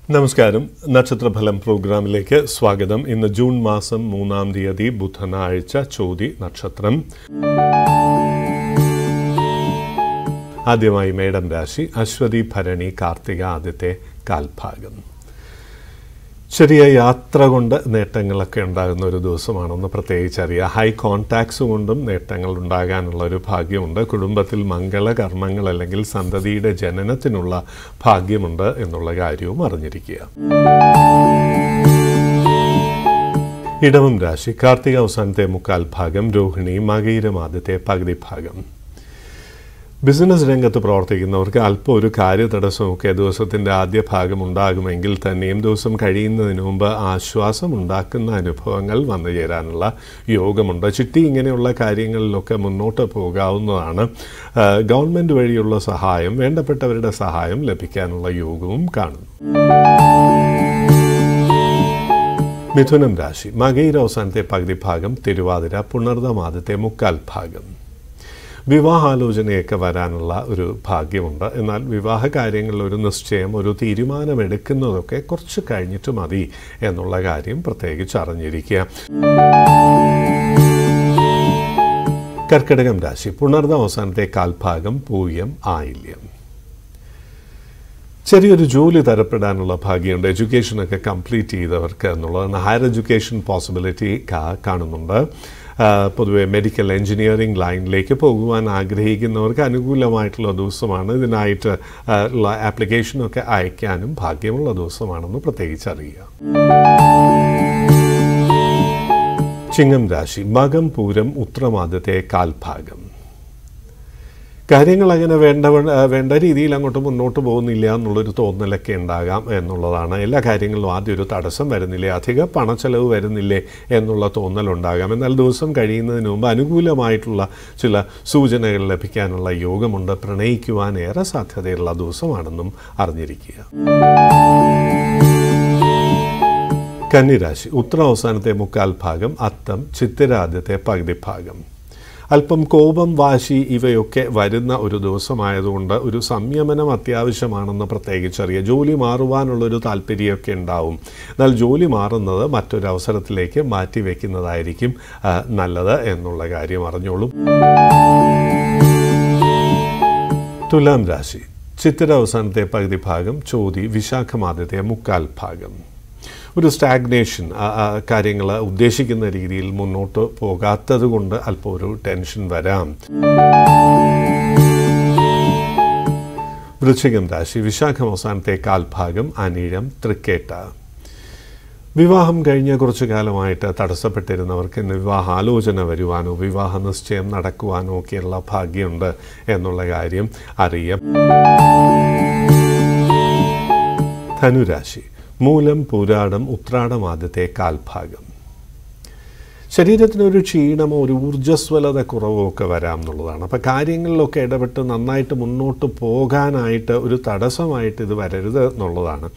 നമസ്കാരം നക്ഷത്രഫലം പ്രോഗ്രാമിലേക്ക് സ്വാഗതം ഇന്ന് ജൂൺ മാസം മൂന്നാം തീയതി ബുധനാഴ്ച ചോതി നക്ഷത്രം ആദ്യമായി മേടം രാശി അശ്വതി ഭരണി കാർത്തിക ആദ്യത്തെ കാൽഭാഗം ചെറിയ യാത്ര കൊണ്ട് നേട്ടങ്ങളൊക്കെ ഉണ്ടാകുന്ന ഒരു ദിവസമാണെന്ന് പ്രത്യേകിച്ച് അറിയാം ഹൈ കോൺടാക്ട്സ് കൊണ്ടും നേട്ടങ്ങൾ ഉണ്ടാകാനുള്ള ഒരു ഭാഗ്യമുണ്ട് കുടുംബത്തിൽ മംഗളകർമ്മങ്ങൾ അല്ലെങ്കിൽ സന്തതിയുടെ ജനനത്തിനുള്ള ഭാഗ്യമുണ്ട് എന്നുള്ള കാര്യവും അറിഞ്ഞിരിക്കുക ഇടവം രാശി കാർത്തിക അവസാനത്തെ മുക്കാൽ ഭാഗം രോഹിണി മകയിരം ആദ്യത്തെ പകുതി ഭാഗം ബിസിനസ് രംഗത്ത് പ്രവർത്തിക്കുന്നവർക്ക് അല്പം ഒരു കാര്യതടസ്സമൊക്കെ ദിവസത്തിൻ്റെ ആദ്യ ഭാഗം ഉണ്ടാകുമെങ്കിൽ തന്നെയും ദിവസം കഴിയുന്നതിന് മുമ്പ് ആശ്വാസം ഉണ്ടാക്കുന്ന അനുഭവങ്ങൾ വന്നു ചേരാനുള്ള യോഗമുണ്ട് ചിട്ടി ഇങ്ങനെയുള്ള കാര്യങ്ങളിലൊക്കെ മുന്നോട്ട് പോകാവുന്നതാണ് ഗവൺമെൻറ് വഴിയുള്ള സഹായം വേണ്ടപ്പെട്ടവരുടെ സഹായം ലഭിക്കാനുള്ള യോഗവും കാണുന്നു മിഥുനം രാശി മകയിര അവസാനത്തെ പകുതി ഭാഗം തിരുവാതിര പുണർദം ആദ്യത്തെ മുക്കാൽ ഭാഗം വിവാഹാലോചനയൊക്കെ വരാനുള്ള ഒരു ഭാഗ്യമുണ്ട് എന്നാൽ വിവാഹ കാര്യങ്ങളിൽ ഒരു നിശ്ചയം ഒരു തീരുമാനമെടുക്കുന്നതൊക്കെ കുറച്ച് കഴിഞ്ഞിട്ട് മതി എന്നുള്ള കാര്യം പ്രത്യേകിച്ച് അറിഞ്ഞിരിക്കുക കർക്കിടകം രാശി പുണർന്ന അവസാനത്തെ കാൽഭാഗം പൂയം ആയില്യം ചെറിയൊരു ജോലി തരപ്പെടാനുള്ള ഭാഗ്യമുണ്ട് എഡ്യൂക്കേഷനൊക്കെ കംപ്ലീറ്റ് ചെയ്തവർക്ക് എന്നുള്ളതാണ് ഹയർ എഡ്യൂക്കേഷൻ പോസിബിലിറ്റി കാണുന്നുണ്ട് പൊതുവെ മെഡിക്കൽ എഞ്ചിനീയറിംഗ് ലൈനിലേക്ക് പോകുവാൻ ആഗ്രഹിക്കുന്നവർക്ക് അനുകൂലമായിട്ടുള്ള ദിവസമാണ് ഇതിനായിട്ട് ഉള്ള ആപ്ലിക്കേഷനൊക്കെ അയക്കാനും ഭാഗ്യമുള്ള ദിവസമാണെന്ന് പ്രത്യേകിച്ച് അറിയുക ചിങ്ങം രാശി മകം പൂരം ഉത്രമാദ്യത്തെ കാൽഭാഗം കാര്യങ്ങൾ അങ്ങനെ വേണ്ട വേണ്ട രീതിയിൽ അങ്ങോട്ട് മുന്നോട്ട് പോകുന്നില്ല എന്നുള്ളൊരു തോന്നലൊക്കെ ഉണ്ടാകാം എന്നുള്ളതാണ് എല്ലാ കാര്യങ്ങളിലും ആദ്യം ഒരു തടസ്സം വരുന്നില്ലേ അധിക പണച്ചെലവ് വരുന്നില്ലേ എന്നുള്ള തോന്നലുണ്ടാകാം എന്നാൽ ദിവസം കഴിയുന്നതിന് മുമ്പ് അനുകൂലമായിട്ടുള്ള ചില സൂചനകൾ ലഭിക്കാനുള്ള യോഗമുണ്ട് പ്രണയിക്കുവാൻ ഏറെ സാധ്യതയുള്ള ദിവസമാണെന്നും അറിഞ്ഞിരിക്കുക കന്നിരാശി ഉത്തര അവസാനത്തെ മുക്കാൽ ഭാഗം അത്തം ചിത്തിരാദ്യത്തെ പകുതി ഭാഗം അല്പം കോപം വാശി ഇവയൊക്കെ വരുന്ന ഒരു ദിവസമായതുകൊണ്ട് ഒരു സംയമനം അത്യാവശ്യമാണെന്ന് പ്രത്യേകിച്ചറിയാം ജോലി മാറുവാനുള്ളൊരു താല്പര്യമൊക്കെ ഉണ്ടാവും എന്നാൽ ജോലി മാറുന്നത് മറ്റൊരവസരത്തിലേക്ക് മാറ്റി വയ്ക്കുന്നതായിരിക്കും നല്ലത് എന്നുള്ള കാര്യം അറിഞ്ഞോളും തുലാം രാശി ചിത്തിര അവസാനത്തെ പകുതി ഭാഗം ചോതി വിശാഖമാദ്യത്തെ മുക്കാൽ ഭാഗം ഒരു സ്റ്റാഗ്നേഷൻ കാര്യങ്ങൾ ഉദ്ദേശിക്കുന്ന രീതിയിൽ മുന്നോട്ട് പോകാത്തത് കൊണ്ട് അല്പം ഒരു ടെൻഷൻ വരാം വൃശ്ചികം രാശി വിശാഖം അവസാനത്തെ കാൽഭാഗം അനീഴം തൃക്കേട്ട വിവാഹം കഴിഞ്ഞ കുറച്ചു കാലമായിട്ട് തടസ്സപ്പെട്ടിരുന്നവർക്ക് ഇന്ന് വിവാഹാലോചന വരുവാനോ വിവാഹ നിശ്ചയം നടക്കുവാനോ ഒക്കെയുള്ള ഭാഗ്യമുണ്ട് എന്നുള്ള കാര്യം അറിയാം ധനുരാശി മൂലം പുരാടം ഉത്രാടം ആദ്യത്തെ കാൽഭാഗം ശരീരത്തിനൊരു ക്ഷീണമോ ഒരു ഊർജ്ജസ്വലത കുറവോ ഒക്കെ വരാം എന്നുള്ളതാണ് അപ്പോൾ കാര്യങ്ങളിലൊക്കെ ഇടപെട്ട് നന്നായിട്ട് മുന്നോട്ട് പോകാനായിട്ട് ഒരു തടസ്സമായിട്ട് ഇത് വരരുത് എന്നുള്ളതാണ്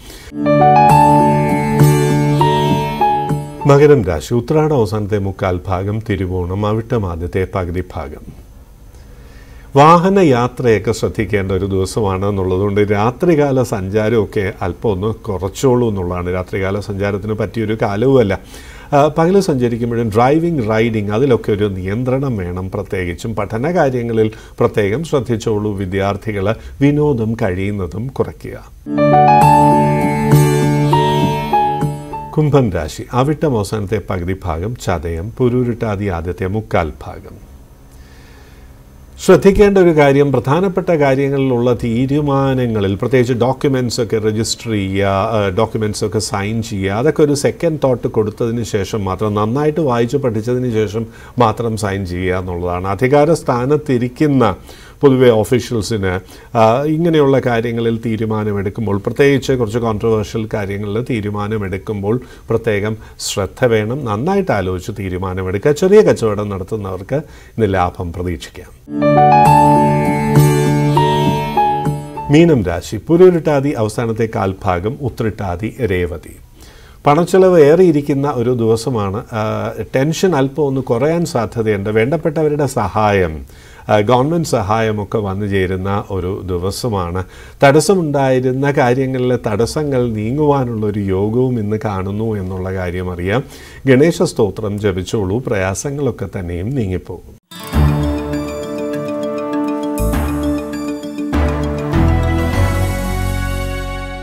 മകരം രാശി ഉത്രാടം അവസാനത്തെ മുക്കാൽ ഭാഗം തിരുവോണം അവിട്ടം ആദ്യത്തെ പകുതി ഭാഗം വാഹന യാത്രയൊക്കെ ശ്രദ്ധിക്കേണ്ട ഒരു ദിവസമാണ് എന്നുള്ളതുകൊണ്ട് രാത്രികാല സഞ്ചാരമൊക്കെ അല്പം ഒന്ന് കുറച്ചോളൂ എന്നുള്ളതാണ് രാത്രികാല സഞ്ചാരത്തിന് പറ്റിയൊരു കാലവുമല്ല പകൽ സഞ്ചരിക്കുമ്പോഴും ഡ്രൈവിംഗ് റൈഡിങ് അതിലൊക്കെ ഒരു നിയന്ത്രണം വേണം പ്രത്യേകിച്ചും പഠന കാര്യങ്ങളിൽ പ്രത്യേകം ശ്രദ്ധിച്ചോളൂ വിദ്യാർത്ഥികൾ വിനോദം കഴിയുന്നതും കുറയ്ക്കുക കുംഭം രാശി അവിട്ടം അവസാനത്തെ പകുതി ഭാഗം ചതയം പുരൂരിട്ടാതി ആദ്യത്തെ മുക്കാൽ ഭാഗം ശ്രദ്ധിക്കേണ്ട ഒരു കാര്യം പ്രധാനപ്പെട്ട കാര്യങ്ങളിലുള്ള തീരുമാനങ്ങളിൽ പ്രത്യേകിച്ച് ഡോക്യുമെൻസ് ഒക്കെ രജിസ്റ്റർ ചെയ്യുക ഡോക്യുമെൻസ് ഒക്കെ സൈൻ ചെയ്യുക അതൊക്കെ ഒരു സെക്കൻഡ് തോട്ട് കൊടുത്തതിന് ശേഷം മാത്രം നന്നായിട്ട് വായിച്ച് പഠിച്ചതിന് ശേഷം മാത്രം സൈൻ ചെയ്യുക എന്നുള്ളതാണ് അധികാര സ്ഥാനത്തിരിക്കുന്ന പൊതുവെ ഓഫീഷ്യൽസിന് ഇങ്ങനെയുള്ള കാര്യങ്ങളിൽ തീരുമാനമെടുക്കുമ്പോൾ പ്രത്യേകിച്ച് കുറച്ച് കോൺട്രവേഴ്ഷ്യൽ കാര്യങ്ങളിൽ തീരുമാനമെടുക്കുമ്പോൾ പ്രത്യേകം ശ്രദ്ധ വേണം നന്നായിട്ട് ആലോചിച്ച് തീരുമാനമെടുക്കുക ചെറിയ കച്ചവടം നടത്തുന്നവർക്ക് ഇന്ന് ലാഭം പ്രതീക്ഷിക്കാം മീനം രാശി പുരുരുട്ടാതി അവസാനത്തെ കാൽഭാഗം ഉത്രിട്ടാതി രേവതി പണച്ചെലവ് ഏറിയിരിക്കുന്ന ഒരു ദിവസമാണ് ആ, ടെൻഷൻ അല്പം ഒന്ന് കുറയാൻ സാധ്യതയുണ്ട് വേണ്ടപ്പെട്ടവരുടെ സഹായം ആ, ഗവൺമെൻറ് സഹായമൊക്കെ വന്നു ചേരുന്ന ഒരു ദിവസമാണ് തടസ്സമുണ്ടായിരുന്ന കാര്യങ്ങളിലെ തടസ്സങ്ങൾ നീങ്ങുവാനുള്ള ഒരു യോഗവും ഇന്ന് കാണുന്നു എന്നുള്ള കാര്യം അറിയാം ഗണേശ സ്തോത്രം ജപിച്ചോളൂ പ്രയാസങ്ങളൊക്കെ തന്നെയും നീങ്ങിപ്പോകും